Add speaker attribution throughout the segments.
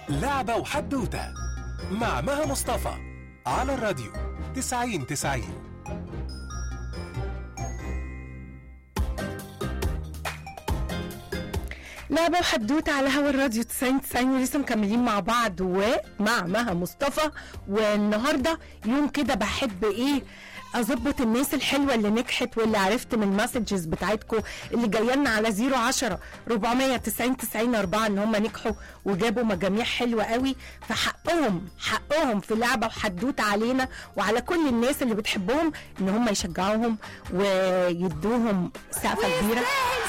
Speaker 1: لعبة وحدوتة مع مها مصطفى على الراديو 90 90
Speaker 2: لعبة وحدوتة على هوا الراديو 90 90 ولسه مكملين مع بعض ومع مها مصطفى والنهارده يوم كده بحب ايه اظبط الناس الحلوه اللي نجحت واللي عرفت من المسجز بتاعتكم اللي جايه لنا على 010 490 90 4 ان هم نجحوا وجابوا مجاميع حلوه قوي فحقهم حقهم في لعبه وحدوته علينا وعلى كل الناس اللي بتحبهم ان هم يشجعوهم ويدوهم سقفه كبيره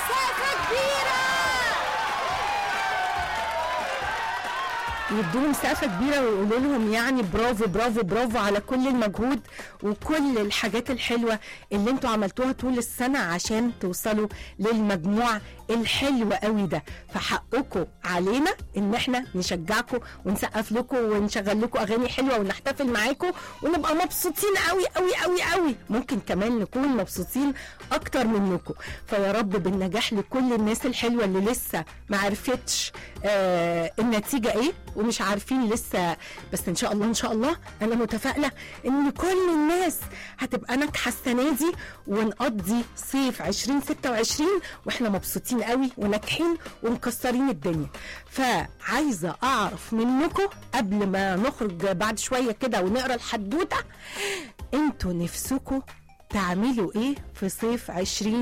Speaker 2: يدوهم سقفه كبيره ويقولوا لهم يعني برافو برافو برافو على كل المجهود وكل الحاجات الحلوه اللي انتوا عملتوها طول السنه عشان توصلوا للمجموع الحلو قوي ده فحقكم علينا ان احنا نشجعكم ونسقف لكم ونشغل لكم اغاني حلوه ونحتفل معاكم ونبقى مبسوطين قوي قوي قوي قوي ممكن كمان نكون مبسوطين اكتر منكم فيا رب بالنجاح لكل الناس الحلوه اللي لسه ما عرفتش آه النتيجه ايه ومش عارفين لسه بس ان شاء الله ان شاء الله انا متفائله ان كل الناس هتبقى ناجحه السنه دي ونقضي صيف 2026 واحنا مبسوطين قوي وناجحين ومكسرين الدنيا فعايزه اعرف منكم قبل ما نخرج بعد شويه كده ونقرا الحدوته انتوا نفسكم تعملوا ايه في صيف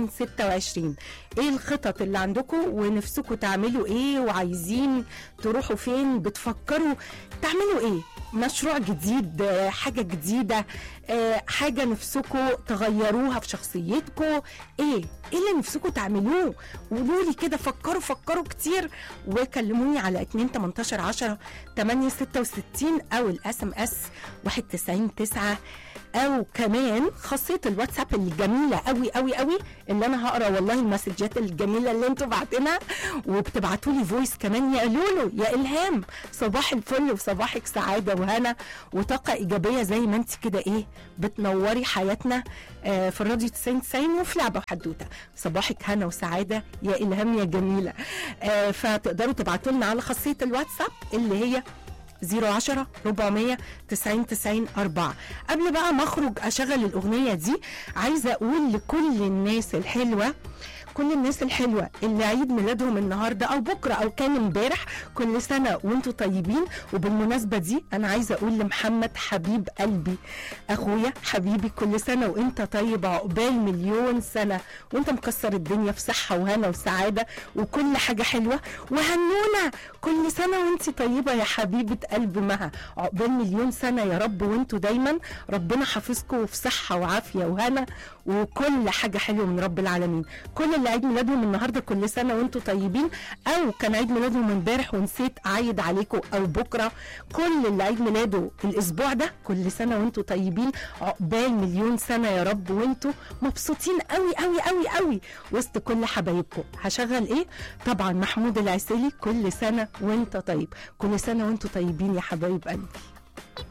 Speaker 2: 2026 ايه الخطط اللي عندكم ونفسكم تعملوا ايه وعايزين تروحوا فين بتفكروا تعملوا ايه مشروع جديد آه، حاجة جديدة آه، حاجة نفسكم تغيروها في شخصيتكم ايه ايه اللي نفسكم تعملوه قولوا لي كده فكروا فكروا كتير وكلموني على 2 18 10 8 66 او الاس ام اس 91 9 او كمان خاصيه الواتساب الجميله قوي قوي قوي اللي انا هقرا والله المسجات الجميله اللي انتوا بعتينها وبتبعتوا لي فويس كمان يا لولو يا الهام صباح الفل وصباحك سعاده وهنا وطاقه ايجابيه زي ما انت كده ايه بتنوري حياتنا آه، في الراديو 90 90 وفي لعبه وحدوته صباحك هنا وسعاده يا الهام يا جميله آه، فتقدروا تبعتوا لنا على خاصيه الواتساب اللي هي 010 400 90 90 4 قبل بقى ما اخرج اشغل الاغنيه دي عايزه اقول لكل الناس الحلوه كل الناس الحلوه اللي عيد ميلادهم النهارده او بكره او كان امبارح كل سنه وانتم طيبين وبالمناسبه دي انا عايزه اقول لمحمد حبيب قلبي اخويا حبيبي كل سنه وانت طيب عقبال مليون سنه وانت مكسر الدنيا في صحه وهنا وسعاده وكل حاجه حلوه وهنونه كل سنه وانت طيبه يا حبيبه قلب مها عقبال مليون سنه يا رب وانتوا دايما ربنا حافظكم في صحه وعافيه وهنا وكل حاجه حلوه من رب العالمين كل اللي عيد ميلادهم النهارده كل سنه وانتم طيبين او كان عيد ميلادهم امبارح ونسيت اعيد عليكم او بكره كل اللي عيد ميلاده الاسبوع ده كل سنه وانتم طيبين عقبال مليون سنه يا رب وانتم مبسوطين قوي قوي قوي قوي وسط كل حبايبكم هشغل ايه طبعا محمود العسيلي كل سنه وانت طيب كل سنه وانتم طيبين يا حبايب قلبي